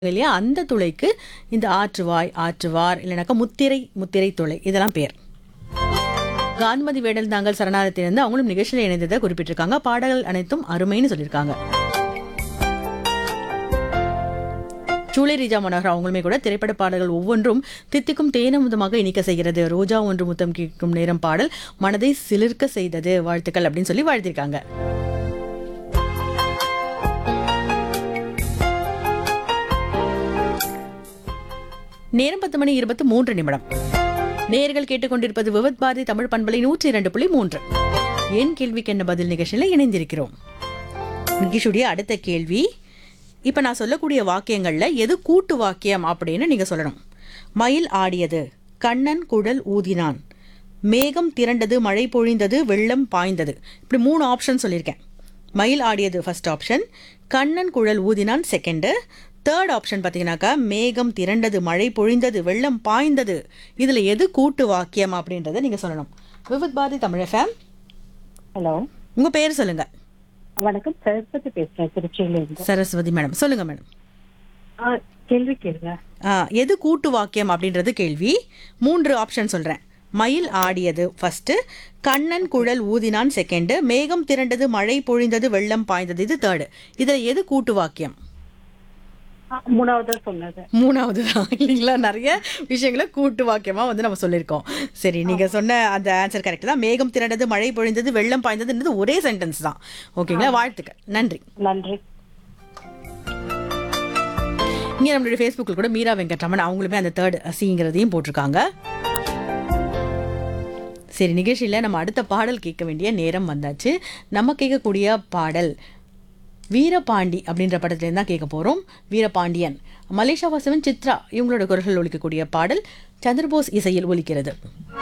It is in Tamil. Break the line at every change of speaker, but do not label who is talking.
இல்லையா அந்த துளைக்கு இந்த ஆற்றுவாய் ஆற்றுவார் இல்லைனாக்கா முத்திரை முத்திரை துளை இதெல்லாம் பேர் காந்திமதி வேடல் தாங்கள் சரணாலயத்திலிருந்து அவங்களும் நிகழ்ச்சியில் இணைந்ததை குறிப்பிட்டிருக்காங்க பாடல்கள் அனைத்தும் அருமைன்னு சொல்லியிருக்காங்க சூளை ரீஜா மனோகர் அவங்களுமே கூட திரைப்பட பாடல்கள் ஒவ்வொன்றும் தித்திக்கும் தேனமுதமாக இனிக்க செய்கிறது ரோஜா ஒன்று முத்தம் கேட்கும் நேரம் பாடல் மனதை சிலிர்க்க செய்தது வாழ்த்துக்கள் அப்படின்னு சொல்லி வாழ்த்திருக்காங்க நேரம் பத்து மணி இருபத்தி மூன்று நிமிடம் நேர்கள் கேட்டுக்கொண்டிருப்பது விவத் பாரதி தமிழ் பண்பலை நூற்றி இரண்டு புள்ளி மூன்று என் கேள்விக்கு என்ன பதில் நிகழ்ச்சியில் இணைந்திருக்கிறோம் நிகிஷுடைய அடுத்த கேள்வி இப்போ நான் சொல்லக்கூடிய வாக்கியங்களில் எது கூட்டு வாக்கியம் அப்படின்னு நீங்கள் சொல்லணும் மயில் ஆடியது கண்ணன் குழல் ஊதினான் மேகம் திரண்டது மழை பொழிந்தது வெள்ளம் பாய்ந்தது இப்படி மூணு ஆப்ஷன் சொல்லியிருக்கேன் மயில் ஆடியது ஃபர்ஸ்ட் ஆப்ஷன் கண்ணன் குழல் ஊதினான் செகண்டு தேர்ட் ஆப்ஷன் பார்த்தீங்கன்னாக்கா மேகம் திரண்டது மழை பொழிந்தது வெள்ளம் பாய்ந்தது இதில் எது கூட்டு வாக்கியம் அப்படின்றத நீங்கள் சொல்லணும் விவித் பாரதி தமிழ் ஃபேம்
ஹலோ
உங்கள் பேர் சொல்லுங்கள்
வணக்கம் சரஸ்வதி பேசுறேன் திருச்சியில இருந்து
சரஸ்வதி மேடம் சொல்லுங்கள் மேடம்
ஆ, கேள்வி கேளுங்க
ஆ, எது கூட்டு வாக்கியம் அப்படின்றது கேள்வி மூன்று ஆப்ஷன் சொல்கிறேன் மயில் ஆடியது ஃபர்ஸ்ட் கண்ணன் குழல் ஊதினான் செகண்டு மேகம் திரண்டது மழை பொழிந்தது வெள்ளம் பாய்ந்தது இது தேர்டு இதில் எது கூட்டு வாக்கியம்
ஆ, மூணாவதா சொன்னது
மூணாவது தான் இல்லைங்களா நிறைய விஷயங்களை கூட்டு வாக்கியமாக வந்து நம்ம சொல்லியிருக்கோம் சரி நீங்கள் சொன்ன அந்த ஆன்சர் கரெக்ட் தான் மேகம் திரண்டது மழை பொழிந்தது வெள்ளம் பாய்ந்ததுன்றது ஒரே சென்டென்ஸ் தான் ஓகேங்களா வாழ்த்துக்கள் நன்றி
நன்றி
இங்கே நம்மளுடைய ஃபேஸ்புக்கில் கூட மீரா வெங்கட்ராமன் அவங்களுமே அந்த தேர்ட் சிங்கிறதையும் போட்டிருக்காங்க சரி நிகழ்ச்சியில் நம்ம அடுத்த பாடல் கேட்க வேண்டிய நேரம் வந்தாச்சு நம்ம கேட்கக்கூடிய பாடல் வீரபாண்டி அப்படின்ற படத்துலேருந்து தான் கேட்க போகிறோம் வீரபாண்டியன் மலேசியா வாசவன் சித்ரா இவங்களோட குரல்கள் ஒலிக்கக்கூடிய பாடல் சந்திரபோஸ் இசையில் ஒலிக்கிறது